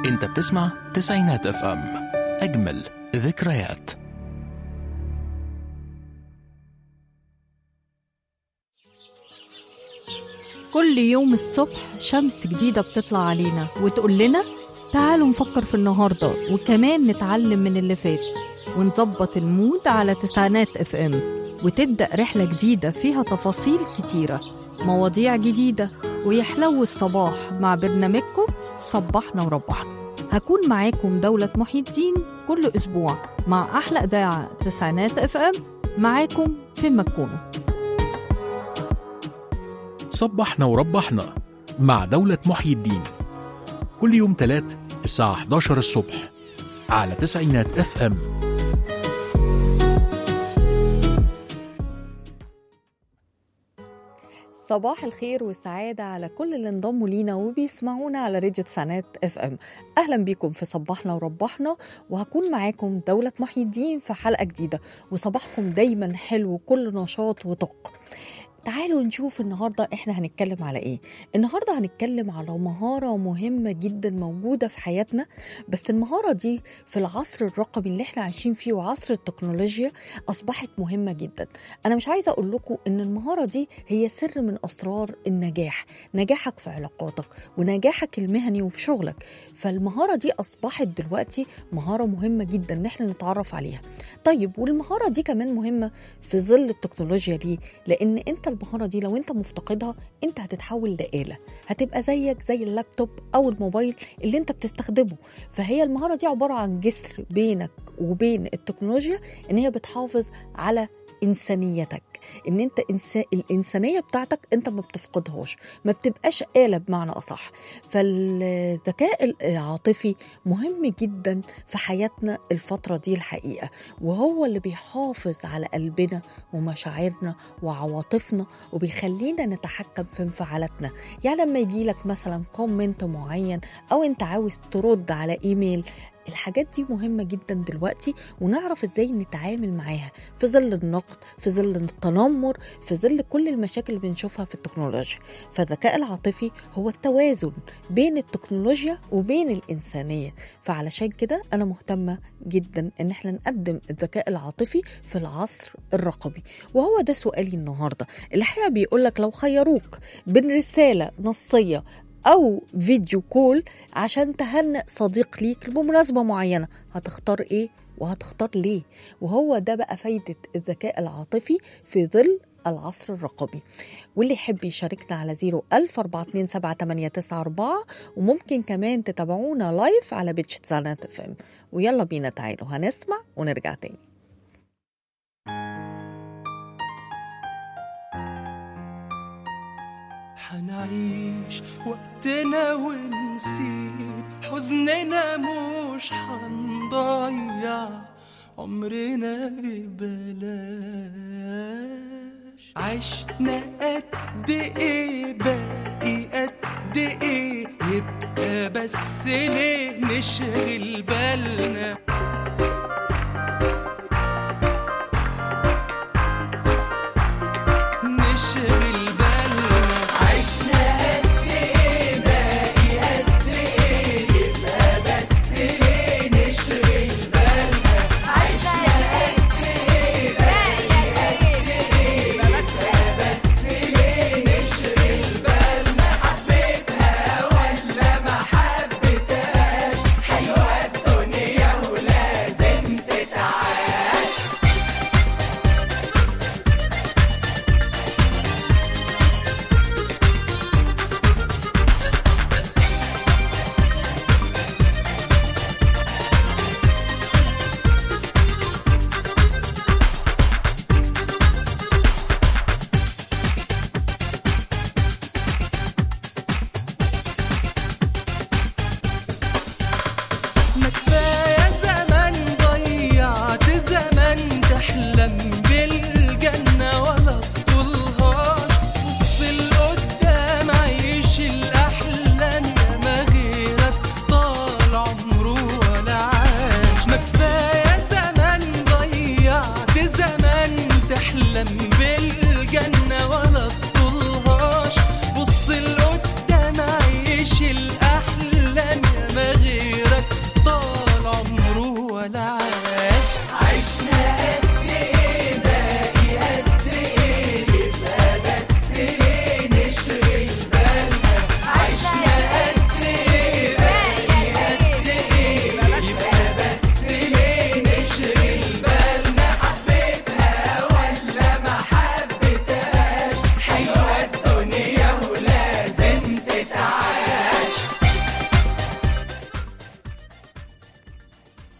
انت بتسمع تسعينات اف ام اجمل ذكريات كل يوم الصبح شمس جديدة بتطلع علينا وتقول لنا تعالوا نفكر في النهاردة وكمان نتعلم من اللي فات ونظبط المود على تسعينات اف ام وتبدأ رحلة جديدة فيها تفاصيل كتيرة مواضيع جديدة ويحلو الصباح مع برنامجكم صبحنا وربحنا هكون معاكم دولة محي الدين كل أسبوع مع أحلى إذاعة تسعينات اف ام معاكم في مكونة صبحنا وربحنا مع دولة محيي الدين كل يوم تلات الساعة 11 الصبح على تسعينات اف ام صباح الخير والسعادة على كل اللي انضموا لينا وبيسمعونا على راديو تسعينات اف ام اهلا بيكم في صباحنا وربحنا وهكون معاكم دولة محي الدين في حلقة جديدة وصباحكم دايما حلو كل نشاط وطاقة تعالوا نشوف النهارده احنا هنتكلم على ايه النهارده هنتكلم على مهاره مهمه جدا موجوده في حياتنا بس المهاره دي في العصر الرقمي اللي احنا عايشين فيه وعصر التكنولوجيا اصبحت مهمه جدا انا مش عايزه اقول لكم ان المهاره دي هي سر من اسرار النجاح نجاحك في علاقاتك ونجاحك المهني وفي شغلك فالمهاره دي اصبحت دلوقتي مهاره مهمه جدا ان احنا نتعرف عليها طيب والمهاره دي كمان مهمه في ظل التكنولوجيا ليه لان انت المهاره دي لو انت مفتقدها انت هتتحول لآلة هتبقى زيك زي اللابتوب او الموبايل اللي انت بتستخدمه فهي المهاره دي عباره عن جسر بينك وبين التكنولوجيا ان هي بتحافظ على انسانيتك ان انت إنسا... الانسانيه بتاعتك انت ما بتفقدهاش ما بتبقاش آلة بمعنى اصح فالذكاء العاطفي مهم جدا في حياتنا الفتره دي الحقيقه وهو اللي بيحافظ على قلبنا ومشاعرنا وعواطفنا وبيخلينا نتحكم في انفعالاتنا يعني لما يجي لك مثلا كومنت معين او انت عاوز ترد على ايميل الحاجات دي مهمة جدا دلوقتي ونعرف ازاي نتعامل معاها في ظل النقد في ظل التنمر في ظل كل المشاكل اللي بنشوفها في التكنولوجيا فالذكاء العاطفي هو التوازن بين التكنولوجيا وبين الإنسانية فعلشان كده أنا مهتمة جدا إن احنا نقدم الذكاء العاطفي في العصر الرقمي وهو ده سؤالي النهاردة الحقيقة بيقولك لو خيروك بين رسالة نصية او فيديو كول عشان تهنئ صديق ليك بمناسبه معينه هتختار ايه وهتختار ليه وهو ده بقى فايده الذكاء العاطفي في ظل العصر الرقمي واللي يحب يشاركنا على 010427894 وممكن كمان تتابعونا لايف على بيتش تسانات اف ام ويلا بينا تعالوا هنسمع ونرجع تاني حنعيش وقتنا ونسيب حزننا مش حنضيع عمرنا ببلاش عشنا قد ايه باقي قد ايه يبقى بس ليه نشغل بالنا نشغل بالنا عشنا قد ايه باقي قد ايه يبقى بس ليه نشغل بالنا عشنا قد ايه باقي قد ايه يبقى بس ليه نشغل بالنا حبيتها ولا ما حبيتهاش حلوة الدنيا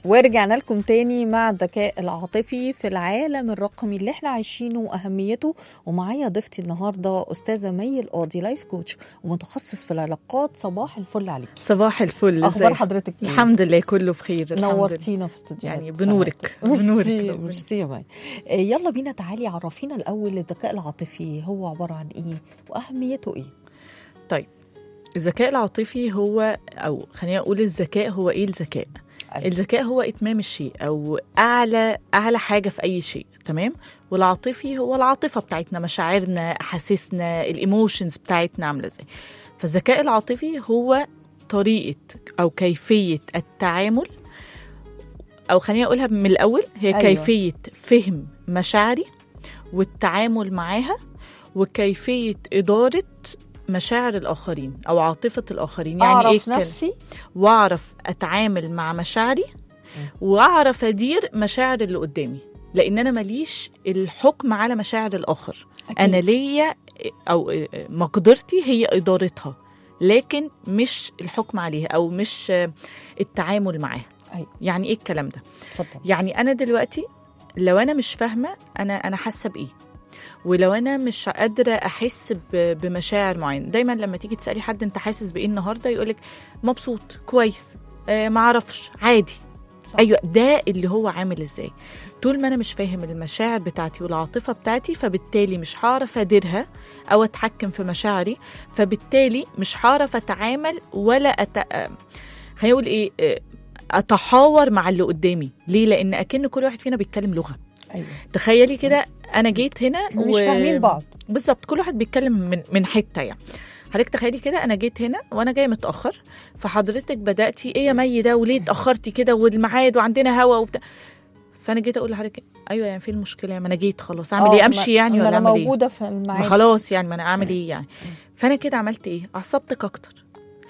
ورجعنا لكم تاني مع الذكاء العاطفي في العالم الرقمي اللي احنا عايشينه واهميته ومعايا ضيفتي النهارده استاذه مي القاضي لايف كوتش ومتخصص في العلاقات صباح الفل عليك صباح الفل اخبار ازاي؟ حضرتك ايه؟ الحمد لله كله بخير الحمد لله. نورتينا في استوديوهات يعني بنورك ميرسي بنورك ميرسي يا مي آه، يلا بينا تعالي عرفينا الاول الذكاء العاطفي هو عباره عن ايه واهميته ايه طيب الذكاء العاطفي هو او خلينا اقول الذكاء هو ايه الذكاء أيوة. الذكاء هو اتمام الشيء او اعلى اعلى حاجه في اي شيء تمام والعاطفي هو العاطفه بتاعتنا مشاعرنا احاسيسنا الايموشنز بتاعتنا عامله ازاي فالذكاء العاطفي هو طريقه او كيفيه التعامل او خليني اقولها من الاول هي أيوة. أيوة. كيفيه فهم مشاعري والتعامل معاها وكيفيه اداره مشاعر الاخرين او عاطفه الاخرين يعني اعرف ايه الكلام؟ نفسي واعرف اتعامل مع مشاعري واعرف ادير مشاعر اللي قدامي لان انا ماليش الحكم على مشاعر الاخر أكيد. انا ليا او مقدرتي هي ادارتها لكن مش الحكم عليها او مش التعامل معاها أيوة. يعني ايه الكلام ده اتفضل يعني انا دلوقتي لو انا مش فاهمه انا انا حاسه بايه ولو انا مش قادره احس ب- بمشاعر معينه دايما لما تيجي تسالي حد انت حاسس بايه النهارده يقولك مبسوط كويس آه معرفش عادي صح. ايوه ده اللي هو عامل ازاي طول ما انا مش فاهم المشاعر بتاعتي والعاطفه بتاعتي فبالتالي مش هعرف اديرها او اتحكم في مشاعري فبالتالي مش هعرف اتعامل ولا أت... آه، خلينا نقول ايه آه، اتحاور مع اللي قدامي ليه لان اكن كل واحد فينا بيتكلم لغه ايوه تخيلي كده انا جيت هنا مش فاهمين بعض بالظبط كل واحد بيتكلم من من حته يعني حضرتك تخيلي كده انا جيت هنا وانا جايه متاخر فحضرتك بداتي ايه يا مي ده وليه اتاخرتي كده والميعاد وعندنا هوا وبتاع فانا جيت اقول لحضرتك ايوه يعني في المشكله ما انا جيت خلاص اعمل آه، ايه ما- امشي يعني ما ولا انا اعمل ايه موجوده في ما الميعاد خلاص يعني ما انا اعمل ايه يعني فانا كده عملت ايه عصبتك اكتر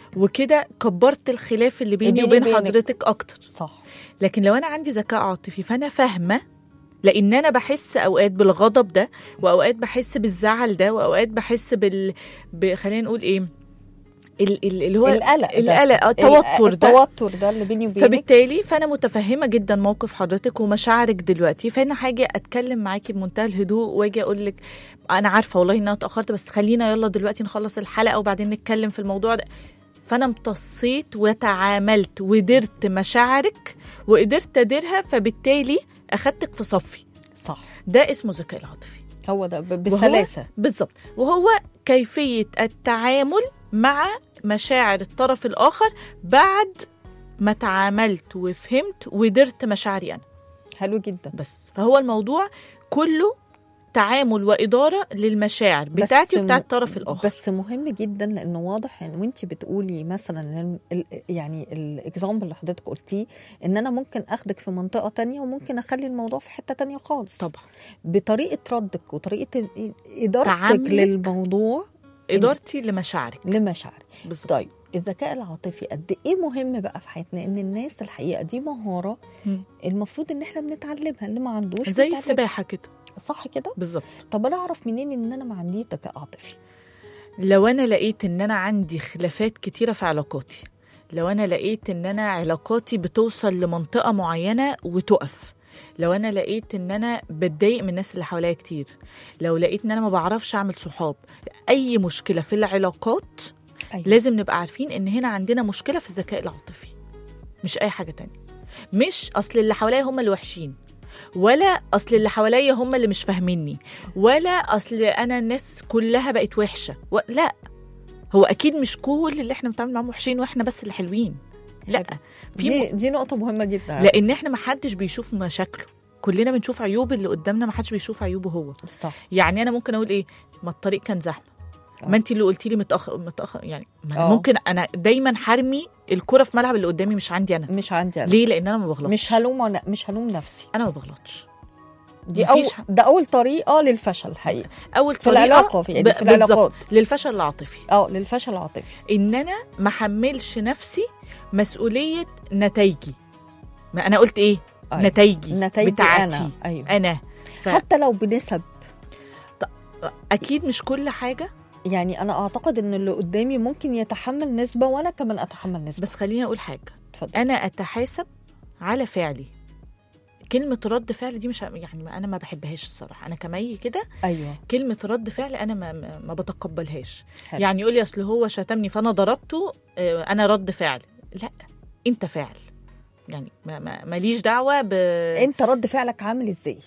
وكده كبرت الخلاف اللي بيني بيني وبين وبينك. حضرتك اكتر صح لكن لو انا عندي ذكاء عاطفي فانا فاهمه لان انا بحس اوقات بالغضب ده واوقات بحس بالزعل ده واوقات بحس بال ب... خلينا نقول ايه ال... ال... اللي هو القلق ده. القلق آه، التوتر ده التوتر ده اللي بيني وبينك فبالتالي فانا متفهمه جدا موقف حضرتك ومشاعرك دلوقتي فانا هاجي اتكلم معاكي بمنتهى الهدوء واجي اقول لك انا عارفه والله ان انا اتاخرت بس خلينا يلا دلوقتي نخلص الحلقه وبعدين نتكلم في الموضوع ده فانا امتصيت وتعاملت ودرت مشاعرك وقدرت اديرها فبالتالي اخدتك في صفي صح ده اسمه ذكاء العاطفي هو ده ب- وهو- بسلاسه بالظبط وهو كيفيه التعامل مع مشاعر الطرف الاخر بعد ما تعاملت وفهمت ودرت مشاعري انا حلو جدا بس فهو الموضوع كله تعامل واداره للمشاعر بس بتاعتي م- وبتاعت الطرف الاخر بس مهم جدا لانه واضح يعني وانت بتقولي مثلا ال- ال- يعني الاكزامبل اللي حضرتك قلتيه ان انا ممكن اخدك في منطقه تانية وممكن اخلي الموضوع في حته تانية خالص طبعا بطريقه ردك وطريقه ادارتك تعاملك. للموضوع ادارتي لمشاعرك لمشاعري بالظبط طيب الذكاء العاطفي قد ايه مهم بقى في حياتنا ان الناس الحقيقه دي مهاره مم. المفروض ان احنا بنتعلمها اللي ما عندوش زي بيتعلم. السباحه كده صح كده بالظبط طب انا اعرف منين ان انا ما عنديش ذكاء عاطفي لو انا لقيت ان انا عندي خلافات كتيره في علاقاتي لو انا لقيت ان انا علاقاتي بتوصل لمنطقه معينه وتقف لو انا لقيت ان انا بتضايق من الناس اللي حواليا كتير لو لقيت ان انا ما بعرفش اعمل صحاب اي مشكله في العلاقات أيوة. لازم نبقى عارفين ان هنا عندنا مشكله في الذكاء العاطفي مش اي حاجه تانية مش اصل اللي حواليا هم اللي وحشين ولا اصل اللي حواليا هم اللي مش فاهميني ولا اصل انا الناس كلها بقت وحشه و... لا هو اكيد مش كل اللي احنا بنتعامل معاهم وحشين واحنا بس اللي حلوين لا في دي دي نقطه مهمه جدا لان احنا ما حدش بيشوف مشاكله كلنا بنشوف عيوب اللي قدامنا ما حدش بيشوف عيوبه هو صح يعني انا ممكن اقول ايه ما الطريق كان زحمه آه. ما انت اللي قلتي لي متاخر متاخر يعني ما أنا آه. ممكن انا دايما حرمي الكره في ملعب اللي قدامي مش عندي انا مش عندي أنا. ليه لان انا ما بغلطش مش هلوم مش هلوم نفسي انا ما بغلطش دي أول مفيش ح- ده اول طريقه للفشل الحقيقه اول في طريقه العلاقه في يعني ب- في بالظبط، العلاقات للفشل العاطفي اه للفشل العاطفي ان انا ما حملش نفسي مسؤوليه نتائجي ما انا قلت ايه أيوة. نتائجي نتائجي بتاعتي انا ايوه انا ف... حتى لو بنسب اكيد مش كل حاجه يعني انا اعتقد ان اللي قدامي ممكن يتحمل نسبه وانا كمان اتحمل نسبه بس خليني اقول حاجه اتفضل انا اتحاسب على فعلي كلمة رد فعل دي مش يعني ما أنا ما بحبهاش الصراحة أنا كمي كده ايوه كلمة رد فعل أنا ما, ما, ما بتقبلهاش حلو. يعني يقول لي أصل هو شتمني فأنا ضربته آه، أنا رد فعل لا أنت فعل يعني ما ما ماليش دعوة ب انت رد فعلك عامل ازاي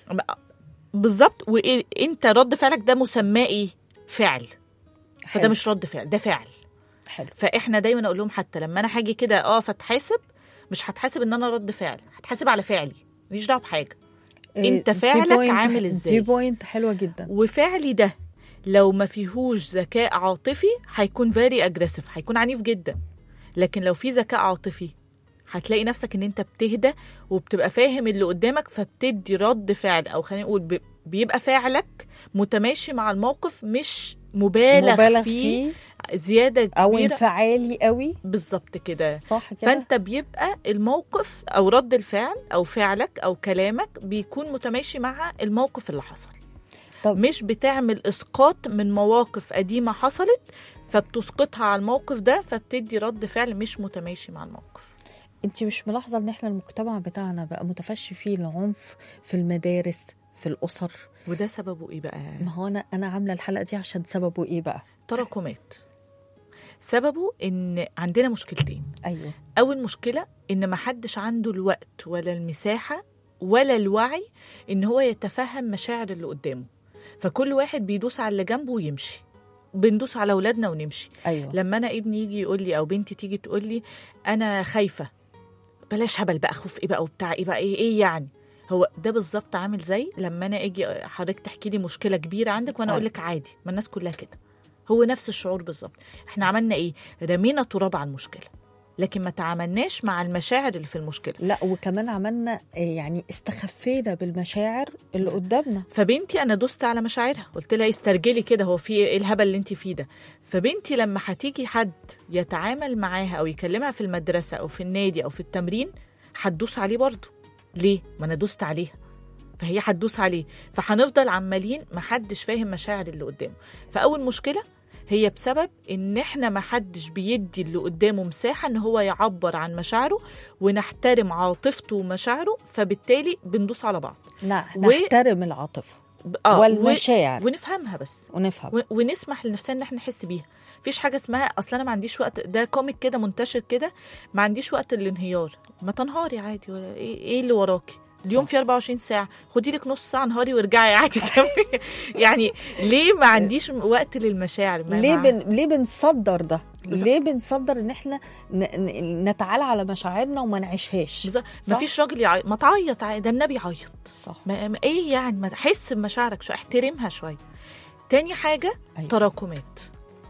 بالظبط وانت رد فعلك ده مسماه ايه فعل فده حلو. مش رد فعل ده فعل حلو فاحنا دايما اقول لهم حتى لما انا هاجي كده اقف اتحاسب مش هتحاسب ان انا رد فعل هتحاسب على فعلي ماليش دعوه بحاجه انت إيه، دي فعلك بوينت- عامل ازاي؟ دي بوينت حلوه جدا وفعلي ده لو ما فيهوش ذكاء عاطفي هيكون فيري اجريسيف هيكون عنيف جدا لكن لو في ذكاء عاطفي هتلاقي نفسك ان انت بتهدى وبتبقى فاهم اللي قدامك فبتدي رد فعل او خلينا نقول ب- بيبقى فعلك متماشي مع الموقف مش مبالغ, مبالغ فيه, فيه زياده او كبيره انفعالي قوي بالظبط كده صح كده فانت بيبقى الموقف او رد الفعل او فعلك او كلامك بيكون متماشي مع الموقف اللي حصل طب- مش بتعمل اسقاط من مواقف قديمه حصلت فبتسقطها على الموقف ده فبتدي رد فعل مش متماشي مع الموقف انت مش ملاحظه ان احنا المجتمع بتاعنا بقى متفشي فيه العنف في المدارس في الاسر وده سببه ايه بقى ما هو انا انا عامله الحلقه دي عشان سببه ايه بقى تراكمات سببه ان عندنا مشكلتين ايوه اول مشكله ان ما حدش عنده الوقت ولا المساحه ولا الوعي ان هو يتفهم مشاعر اللي قدامه فكل واحد بيدوس على اللي جنبه ويمشي بندوس على اولادنا ونمشي ايوه لما انا ابني يجي يقول لي او بنتي تيجي تقول لي انا خايفه بلاش هبل بقى خوف ايه بقى وبتاع ايه بقى ايه, إيه يعني هو ده بالظبط عامل زي لما انا اجي حضرتك تحكي لي مشكله كبيره عندك وانا اقول لك عادي ما الناس كلها كده هو نفس الشعور بالظبط احنا عملنا ايه رمينا تراب على المشكله لكن ما تعاملناش مع المشاعر اللي في المشكله لا وكمان عملنا آه، يعني استخفينا بالمشاعر اللي قدامنا فبنتي انا دوست على مشاعرها قلت لها استرجلي كده هو في ايه الهبل اللي انت فيه ده فبنتي لما هتيجي حد يتعامل معاها او يكلمها في المدرسه او في النادي او في التمرين هتدوس عليه برضه ليه ما انا دوست عليها فهي هتدوس عليه فهنفضل عمالين محدش فاهم مشاعر اللي قدامه فاول مشكله هي بسبب ان احنا محدش بيدي اللي قدامه مساحه ان هو يعبر عن مشاعره ونحترم عاطفته ومشاعره فبالتالي بندوس على بعض لا و- نحترم العاطفه آه، و- والمشاعر ونفهمها بس ونفهم و- ونسمح لنفسنا ان احنا نحس بيها مفيش حاجه اسمها اصل انا ما عنديش وقت ده كوميك كده منتشر كده ما عنديش وقت للانهيار ما تنهاري عادي ولا ايه, إيه اللي وراكي اليوم صح. فيه 24 ساعة خدي لك نص ساعة نهاري وارجعي عادي كملي يعني ليه ما عنديش وقت للمشاعر ما ليه مع- بن... ليه بنصدر ده بالظبط. ليه بنصدر ان احنا ن... ن... نتعالى على مشاعرنا وما نعيشهاش بالظبط صح؟ مفيش راجل يعيط ما تعيط عادي، ده النبي عيط صح ما ما- ايه يعني ما تحس بمشاعرك شويه احترمها شويه تاني حاجه أيوة. تراكمات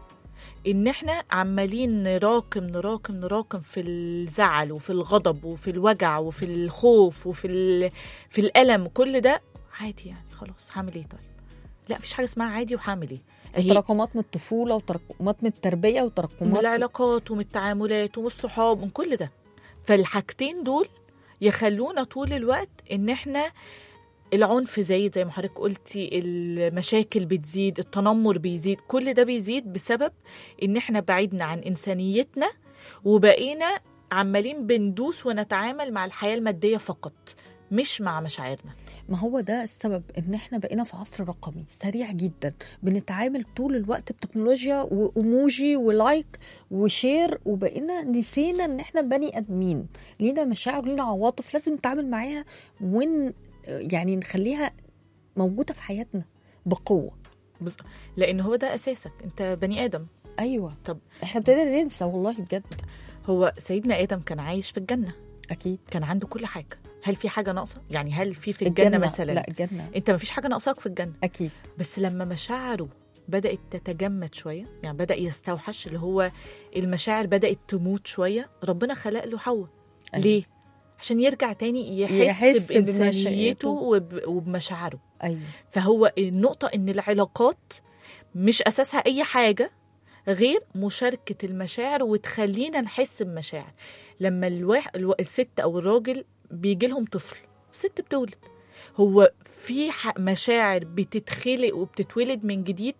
ان احنا عمالين نراكم نراكم نراكم في الزعل وفي الغضب وفي الوجع وفي الخوف وفي ال... في الالم كل ده عادي يعني خلاص هعمل ايه طيب لا مفيش حاجه اسمها عادي وهعمل ايه هي تراكمات من الطفوله وتراكمات من التربيه من وتراكمات العلاقات ومن التعاملات ومن الصحاب من كل ده فالحاجتين دول يخلونا طول الوقت ان احنا العنف زايد زي ما حضرتك قلتي المشاكل بتزيد التنمر بيزيد كل ده بيزيد بسبب ان احنا بعيدنا عن انسانيتنا وبقينا عمالين بندوس ونتعامل مع الحياة المادية فقط مش مع مشاعرنا ما هو ده السبب ان احنا بقينا في عصر رقمي سريع جدا بنتعامل طول الوقت بتكنولوجيا وايموجي ولايك وشير وبقينا نسينا ان احنا بني ادمين لينا مشاعر ولينا عواطف لازم نتعامل معاها ون يعني نخليها موجوده في حياتنا بقوه بز... لان هو ده اساسك انت بني ادم ايوه طب احنا ابتدينا ننسى والله بجد هو سيدنا ادم كان عايش في الجنة اكيد كان عنده كل حاجة هل في حاجة ناقصة يعني هل في في الجنة, مثلا لا الجنه انت ما فيش حاجة ناقصاك في الجنة اكيد بس لما مشاعره بدأت تتجمد شوية يعني بدأ يستوحش اللي هو المشاعر بدأت تموت شوية ربنا خلق له حواء أيوة. ليه؟ عشان يرجع تاني يحس, يحس بإنسانيته بمشاعره. وب... وبمشاعره ايوه فهو النقطة إن العلاقات مش أساسها أي حاجة غير مشاركة المشاعر وتخلينا نحس بمشاعر لما الواحد الو... الست أو الراجل بيجي لهم طفل الست بتولد هو في ح- مشاعر بتتخلق وبتتولد من جديد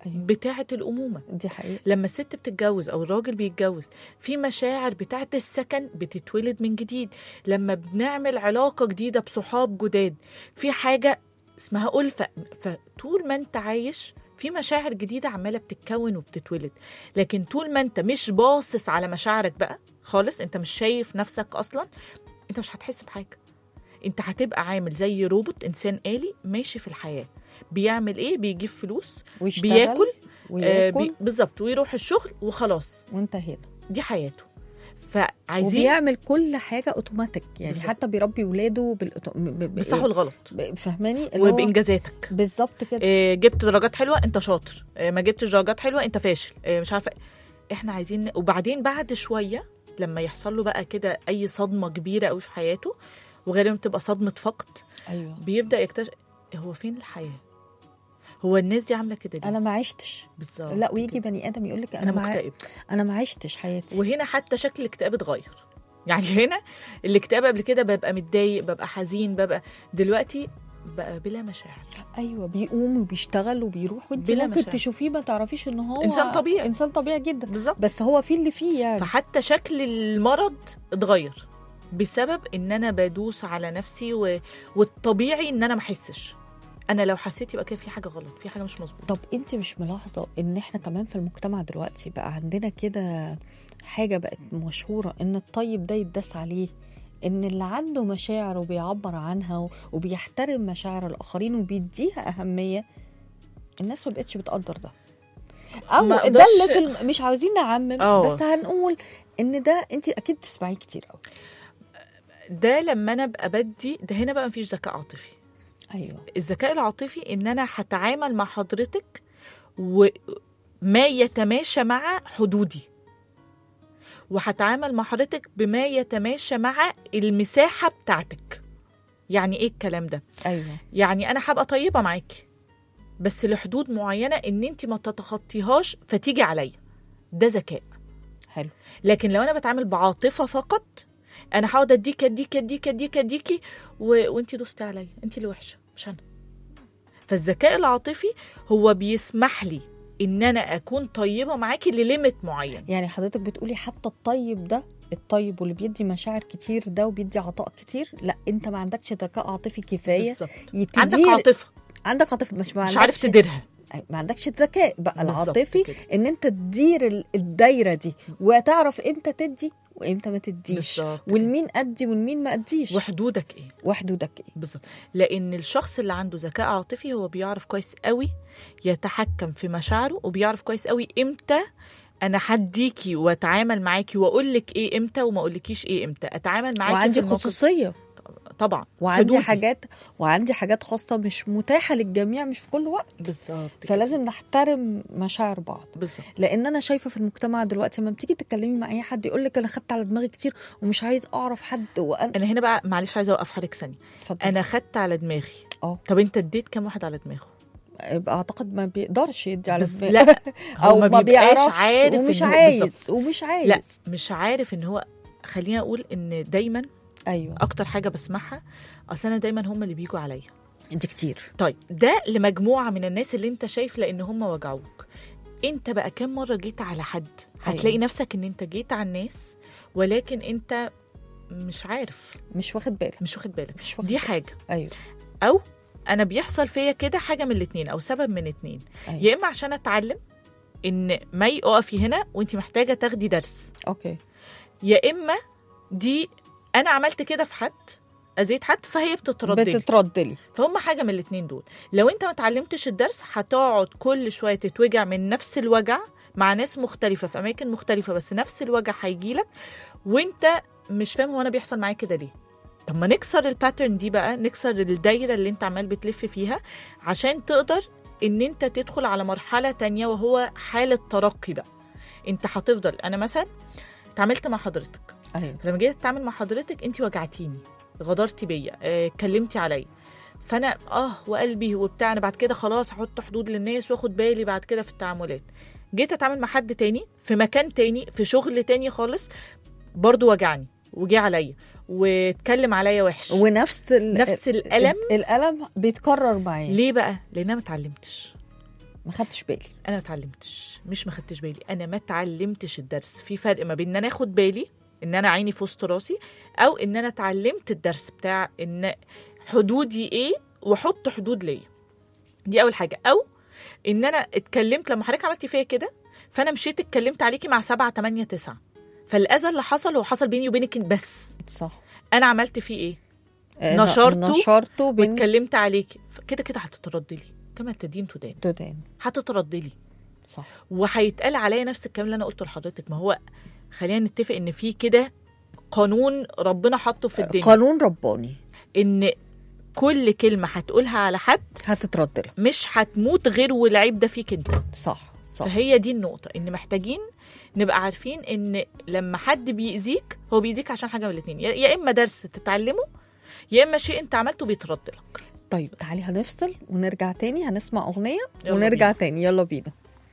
أيوة. بتاعه الامومه دي حقيقه لما الست بتتجوز او الراجل بيتجوز في مشاعر بتاعه السكن بتتولد من جديد لما بنعمل علاقه جديده بصحاب جداد في حاجه اسمها ألفة فطول ما انت عايش في مشاعر جديدة عمالة بتتكون وبتتولد لكن طول ما انت مش باصص على مشاعرك بقى خالص انت مش شايف نفسك اصلا انت مش هتحس بحاجة انت هتبقى عامل زي روبوت انسان آلي ماشي في الحياة بيعمل ايه بيجيب فلوس ويشتغل بياكل آه وياكل بي بالظبط ويروح الشغل وخلاص وانتهينا دي حياته فعايزين وبيعمل كل حاجه اوتوماتيك يعني بالظبط. حتى بيربي ولاده بالأوتو... ب... ب... بالصح والغلط ب... فاهماني اللي هو وبانجازاتك بالظبط كده آه، جبت درجات حلوه انت شاطر آه، ما جبتش درجات حلوه انت فاشل آه، مش عارفه احنا عايزين وبعدين بعد شويه لما يحصل له بقى كده اي صدمه كبيره قوي في حياته وغالبا بتبقى صدمه فقد ايوه بيبدا يكتشف هو فين الحياه هو الناس دي عامله كده ليه انا ما عشتش بالظبط لا ويجي كده. بني ادم يقول لك انا انا ما مكتئب انا ما عشتش حياتي وهنا حتى شكل الاكتئاب اتغير يعني هنا الاكتئاب قبل كده ببقى متضايق ببقى حزين ببقى دلوقتي بقى بلا مشاعر ايوه بيقوم وبيشتغل وبيروح وانت بلا ممكن مشاعر. تشوفيه ما تعرفيش ان هو إنسان طبيعي. انسان طبيعي جدا بالظبط بس هو في اللي فيه يعني فحتى شكل المرض اتغير بسبب ان انا بدوس على نفسي و... والطبيعي ان انا ما احسش انا لو حسيت يبقى كده في حاجه غلط في حاجه مش مظبوطه طب انت مش ملاحظه ان احنا كمان في المجتمع دلوقتي بقى عندنا كده حاجه بقت مشهوره ان الطيب ده يتداس عليه ان اللي عنده مشاعر وبيعبر عنها و- وبيحترم مشاعر الاخرين وبيديها اهميه الناس ما بقتش بتقدر ده او ما ده أقدرش- اللي في الم... مش عاوزين نعمم اه. بس هنقول ان ده انت اكيد بتسمعيه كتير قوي ده لما انا ابقى بدي ده هنا بقى مفيش ذكاء عاطفي ايوه الذكاء العاطفي ان انا هتعامل مع حضرتك وما يتماشى مع حدودي وهتعامل مع حضرتك بما يتماشى مع المساحه بتاعتك يعني ايه الكلام ده ايوه يعني انا هبقى طيبه معاكي بس لحدود معينه ان انت ما تتخطيهاش فتيجي عليا ده ذكاء حلو لكن لو انا بتعامل بعاطفه فقط انا هقعد اديك اديك اديك اديك اديكي و... وانت دوستي عليا انت اللي وحشه مش انا فالذكاء العاطفي هو بيسمح لي ان انا اكون طيبه معاكي لليميت معين يعني حضرتك بتقولي حتى الطيب ده الطيب واللي بيدي مشاعر كتير ده وبيدي عطاء كتير لا انت ما عندكش ذكاء عاطفي كفايه بالظبط يتدير عندك عاطفه عندك عاطفه مش ما مش عارف عندكش- تديرها أي- ما عندكش الذكاء بقى بالظبط العاطفي كده. ان انت تدير ال- الدايره دي وتعرف امتى تدي وامتى ما تديش بالظبط كده. والمين ادي والمين ما اديش وحدودك ايه وحدودك ايه بالظبط لان الشخص اللي عنده ذكاء عاطفي هو بيعرف كويس قوي يتحكم في مشاعره وبيعرف كويس قوي امتى انا هديكي واتعامل معاكي واقول لك ايه امتى وما اقولكيش ايه امتى اتعامل معاكي وعندي في الموقف- خصوصيه طبعا وعندي حدودي. حاجات وعندي حاجات خاصه مش متاحه للجميع مش في كل وقت بالظبط كده. فلازم نحترم مشاعر بعض بالظبط لان انا شايفه في المجتمع دلوقتي لما بتيجي تتكلمي مع اي حد يقول لك انا خدت على دماغي كتير ومش عايز اعرف حد وانا انا هنا بقى معلش عايزه اوقف حضرتك ثانيه اتفضل انا خدت على دماغي اه طب انت اديت كام واحد على دماغه يبقى اعتقد ما بيقدرش يدي على بس دماغه لا هو او ما ما بيبقاش بيعرفش عارف ومش إن هو- عايز بالظبط. ومش عايز لا مش عارف ان هو خليني اقول ان دايما ايوه اكتر حاجه بسمعها اصل انا دايما هم اللي بيجوا عليا انت كتير طيب ده لمجموعه من الناس اللي انت شايف لان هم وجعوك انت بقى كم مره جيت على حد هتلاقي أيوة. نفسك ان انت جيت على الناس ولكن انت مش عارف مش واخد بالك مش واخد بالك مش واخد دي بالك. حاجه ايوه او انا بيحصل فيا كده حاجه من الاتنين او سبب من اتنين أيوة. يا اما عشان اتعلم ان مي اقفي هنا وانت محتاجه تاخدي درس اوكي يا اما دي انا عملت كده في حد اذيت حد فهي بتترد لي بتترد لي فهم حاجه من الاتنين دول لو انت ما اتعلمتش الدرس هتقعد كل شويه تتوجع من نفس الوجع مع ناس مختلفه في اماكن مختلفه بس نفس الوجع هيجيلك وانت مش فاهم هو انا بيحصل معايا كده ليه طب ما نكسر الباترن دي بقى نكسر الدايره اللي انت عمال بتلف فيها عشان تقدر ان انت تدخل على مرحله تانية وهو حاله ترقي بقى انت هتفضل انا مثلا اتعاملت مع حضرتك ايوه لما جيت اتعامل مع حضرتك انت وجعتيني غدرتي بيا اه اتكلمتي عليا فانا اه وقلبي وبتاع انا بعد كده خلاص هحط حدود للناس واخد بالي بعد كده في التعاملات جيت اتعامل مع حد تاني في مكان تاني في شغل تاني خالص برضو وجعني وجي عليا واتكلم عليا وحش ونفس ال... نفس الألم الالم بيتكرر معايا ليه بقى لان انا ما اتعلمتش ما خدتش بالي انا ما اتعلمتش مش ما خدتش بالي انا ما اتعلمتش الدرس في فرق ما بين ان انا اخد بالي ان انا عيني في وسط راسي او ان انا اتعلمت الدرس بتاع ان حدودي ايه واحط حدود ليا دي اول حاجه او ان انا اتكلمت لما حضرتك عملتي فيا كده فانا مشيت اتكلمت عليكي مع سبعة تمانية تسعة فالاذى اللي حصل هو حصل بيني وبينك بس صح انا عملت فيه ايه آه، نشرته نشرته بين واتكلمت عليكي كده كده هتترد لي كما تدين تدان تدان هتترد لي صح وهيتقال عليا نفس الكلام اللي انا قلته لحضرتك ما هو خلينا نتفق ان في كده قانون ربنا حاطه في الدنيا قانون رباني ان كل كلمه هتقولها على حد هتترد لك مش هتموت غير والعيب ده فيك انت صح صح فهي دي النقطه ان محتاجين نبقى عارفين ان لما حد بيأذيك هو بيأذيك عشان حاجه من الاثنين يا يا اما درس تتعلمه يا اما شيء انت عملته بيترد لك طيب تعالي هنفصل ونرجع تاني هنسمع اغنيه يلا ونرجع بينا. تاني يلا بينا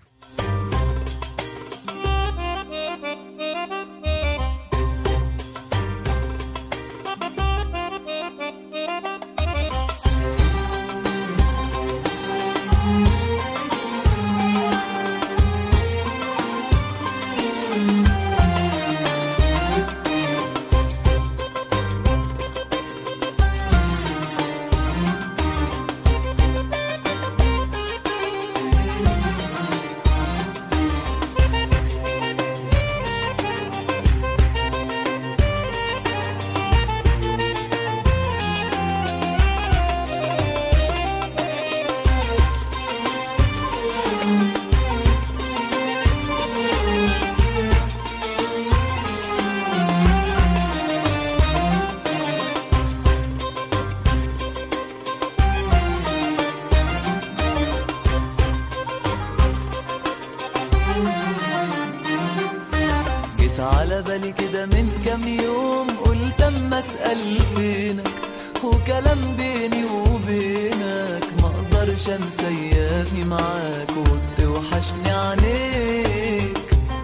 جيت على بالي كده من كام يوم قلت اما اسال فينك وكلام بيني وبينك ما اقدرش انسى ايامي معاك وبتوحشني عينيك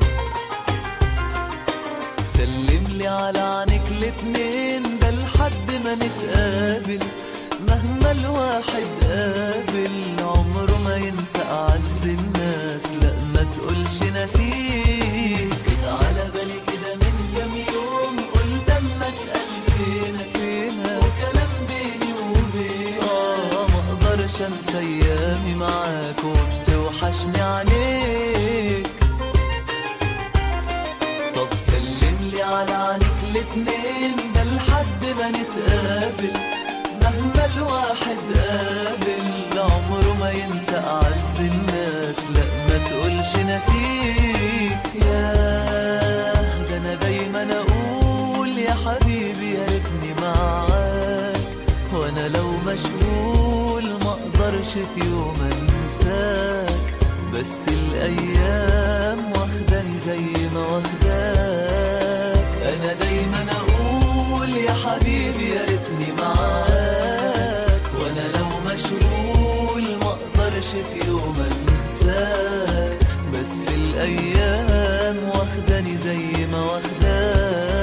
سلم لي على عينيك الاتنين ده لحد ما نتقابل مهما الواحد قابل عمره ما ينسى اعز الناس لا ما تقولش نسيك جيت على بالي كده من كام يوم قلت اما اسال فينك فينك وكلام بيني وبينك اه ما اقدرش انسى ايامي معاك وبتوحشني عينيك طب سلم لي على عينيك الاتنين ده لحد ما نتقابل مهما الواحد قابل عمره ما ينسى أعز الناس لا ما تقولش نسيك يا ده أنا دايما أقول يا حبيبي يا ريتني معاك وأنا لو مشغول ما أقدرش في يوم أنساك بس الأيام واخداني زي ما واخداك أنا دايما أقول يا حبيبي يا ريتني معاك وأنا لو مشغول ما أقدرش في يوم أنساك بس الأيام واخداني زي ما واخداك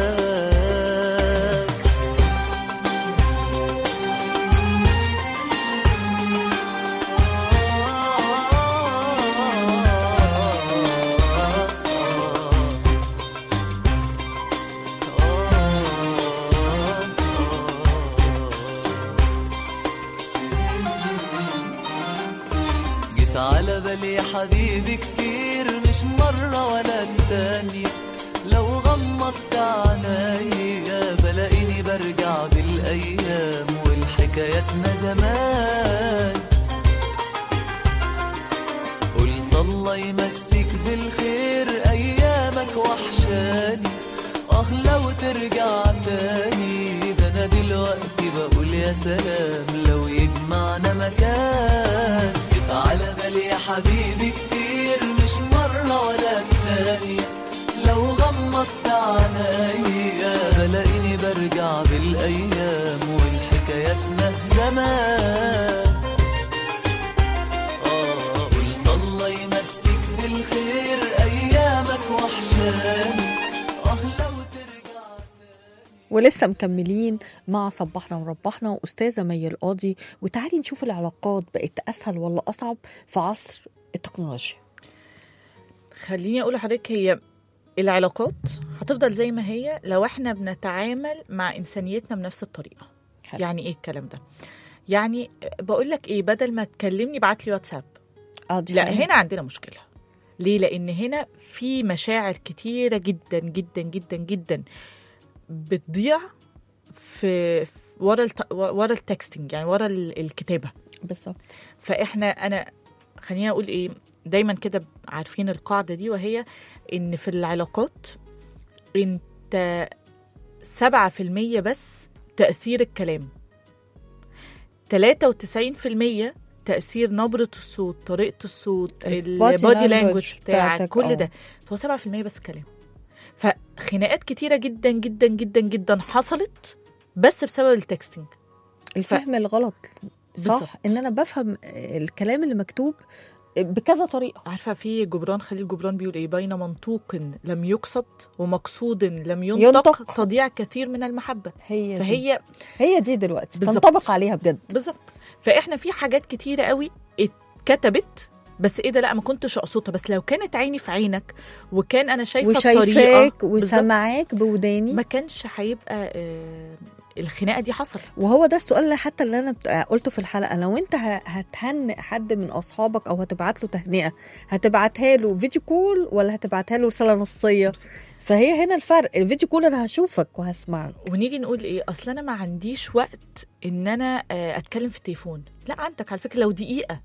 جيت على بالي يا حبيبي كتير مش مرة ولا التانية لو غمضت عينيا بلاقيني برجع بالأيام والحكاياتنا زمان قلت الله يمسك بالخير أيامك وحشاني آه لو ترجع تاني ده أنا دلوقتي بقول يا سلام لو يجمعنا مكان جيت على بالي يا حبيبي كتير مش مرة ولا التانية لو غمضت عينيا بلاقيني برجع بالأيام والحكاياتنا زمان آه قلت الله يمسك بالخير أيامك وحشاني آه لو ترجع ولسه مكملين مع صبحنا وربحنا وأستاذة مي القاضي وتعالي نشوف العلاقات بقت أسهل ولا أصعب في عصر التكنولوجيا خليني اقول لحضرتك هي العلاقات هتفضل زي ما هي لو احنا بنتعامل مع انسانيتنا بنفس الطريقه حلو. يعني ايه الكلام ده يعني بقول لك ايه بدل ما تكلمني بعت لي واتساب اه دي لا حقيقة. هنا عندنا مشكله ليه لان هنا في مشاعر كتيره جدا جدا جدا جدا بتضيع في في- ورا الت... ورا التكستنج يعني ورا ال- الكتابه بالظبط فاحنا انا خليني اقول ايه دايما كده عارفين القاعده دي وهي ان في العلاقات انت 7% بس تاثير الكلام 93% تاثير نبره الصوت طريقه الصوت البودي البودي language لانجوج بتاعك بتاعتك، كل آه. ده فهو 7% بس كلام فخناقات كتيره جدا جدا جدا جدا حصلت بس بسبب التكستنج الفهم الغلط بالظبط. صح ان انا بفهم الكلام اللي مكتوب بكذا طريقه عارفه في جبران خليل جبران بيقول ايه بين منطوق لم يقصد ومقصود لم ينطق, ينطق. ينطق. تضيع كثير من المحبه هي دي. فهي هي دي دلوقتي بالظبط. تنطبق عليها بجد بالظبط فاحنا في حاجات كتيره قوي اتكتبت بس ايه ده لا ما كنتش اقصدها بس لو كانت عيني في عينك وكان انا شايفه الطريقه وشايفاك بالظبط، وسامعاك بوداني ما كانش هيبقى آه الخناقه دي حصلت وهو ده السؤال اللي حتى اللي انا بت- قلته في الحلقه لو انت ه- هتهنئ حد من اصحابك او هتبعت له تهنئه هتبعتها له فيديو كول ولا هتبعتها له رساله نصيه فهي هنا الفرق الفيديو كول انا هشوفك وهسمعك ونيجي نقول ايه اصل انا ما عنديش وقت ان انا آه، اتكلم في التليفون لا عندك على فكره لو دقيقه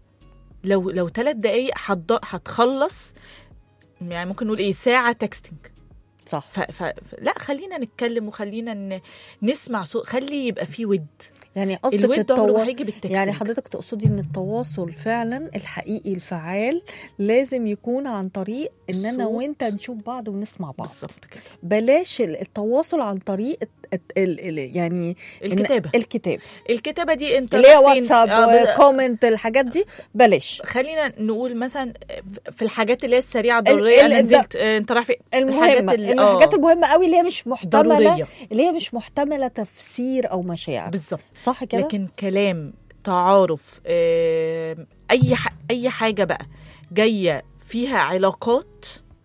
لو لو ثلاث دقائق هتض- هتخلص يعني ممكن نقول ايه ساعه تكستنج صح ف... ف... ف... لا خلينا نتكلم وخلينا ن... نسمع صوت خلي يبقى في ود يعني قصدك الود عمره ما التوا... هيجي بالتكستنج يعني حضرتك تقصدي ان التواصل فعلا الحقيقي الفعال لازم يكون عن طريق ان انا الصوت. وانت نشوف بعض ونسمع بعض بالظبط كده بلاش ال- التواصل عن طريق الت- ال... ال... يعني إن- الكتابه الكتاب الكتابه دي انت اللي هي رايح فين؟ واتساب آه، بال- كومنت الحاجات دي بلاش خلينا نقول مثلا في الحاجات اللي هي السريعه الضروريه ال- انا ال- نزلت آه، انت رايح فين المهمة اللي- الحاجات آه، المهمة قوي اللي هي مش محتملة ضروريه اللي هي مش محتملة تفسير أو مشاعر بالظبط صح كده؟ لكن كلام تعارف آه، اي ح... اي حاجه بقى جايه فيها علاقات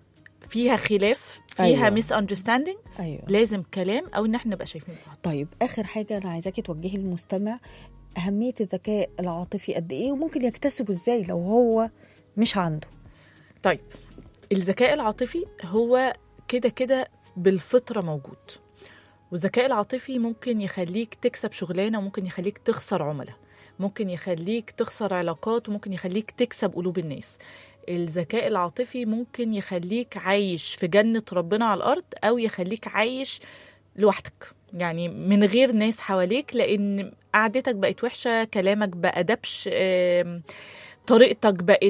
فيها خلاف فيها أيوة. ميس اندرستاندينج أيوه لازم كلام او ان احنا نبقى شايفين بعض طيب آخر حاجة أنا عايزاكي توجهي للمستمع أهمية الذكاء العاطفي قد إيه وممكن يكتسبه إزاي لو هو مش عنده طيب الذكاء العاطفي هو كده كده بالفطره موجود والذكاء العاطفي ممكن يخليك تكسب شغلانه وممكن يخليك تخسر عملاء ممكن يخليك تخسر علاقات وممكن يخليك تكسب قلوب الناس الذكاء العاطفي ممكن يخليك عايش في جنة ربنا على الأرض أو يخليك عايش لوحدك يعني من غير ناس حواليك لأن قعدتك بقت وحشة كلامك بقى دبش آم، طريقتك بقت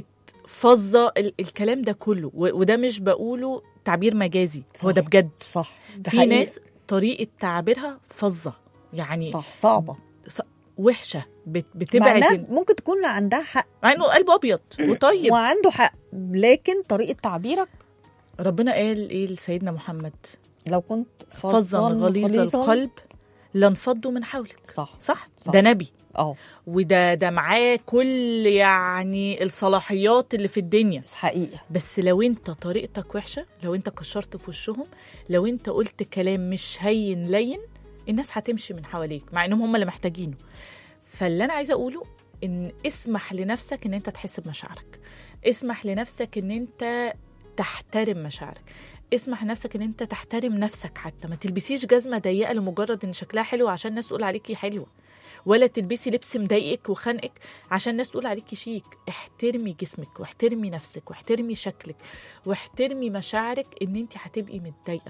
فظة ال- الكلام ده كله و- وده مش بقوله تعبير مجازي هو ده صح. بجد صح ده في حقيقي. ناس طريقة تعبيرها فظة يعني صح صعبة ص- وحشة بت- مع بتبعد إنها ال- ممكن تكون عندها حق مع انه قلبه ابيض وطيب وعنده حق لكن طريقة تعبيرك ربنا قال ايه لسيدنا محمد لو كنت فظا غليظ القلب لانفضوا من حولك صح صح, صح. ده نبي اه وده ده معاه كل يعني الصلاحيات اللي في الدنيا حقيقة بس لو انت طريقتك وحشه لو انت كشرت في وشهم لو انت قلت كلام مش هين لين الناس هتمشي من حواليك مع انهم هم اللي محتاجينه فاللي انا عايزه اقوله ان اسمح لنفسك ان انت تحس بمشاعرك اسمح لنفسك ان انت تحترم مشاعرك اسمح لنفسك ان انت تحترم نفسك حتى ما تلبسيش جزمه ضيقه لمجرد ان شكلها حلو عشان الناس تقول عليكي حلوه ولا تلبسي لبس مضايقك وخانقك عشان الناس تقول عليكي شيك احترمي جسمك واحترمي نفسك واحترمي شكلك واحترمي مشاعرك ان انت هتبقي متضايقه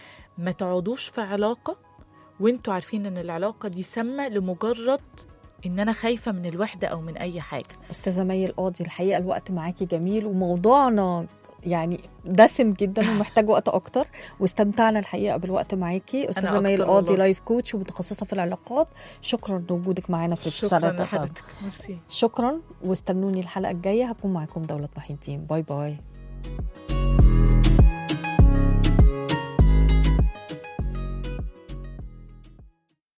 ما تقعدوش في علاقه وانتوا عارفين ان العلاقه دي سامه لمجرد ان انا خايفه من الوحده او من اي حاجه استاذه مي القاضي الحقيقه الوقت معاكي جميل وموضوعنا يعني دسم جدا ومحتاج وقت اكتر واستمتعنا الحقيقه بالوقت معاكي استاذه مي أكتر القاضي والله. لايف كوتش ومتخصصه في العلاقات شكرا لوجودك معانا في شكرا رسالة لحضرتك ميرسي شكرا واستنوني الحلقه الجايه هكون معاكم دوله محي الدين باي باي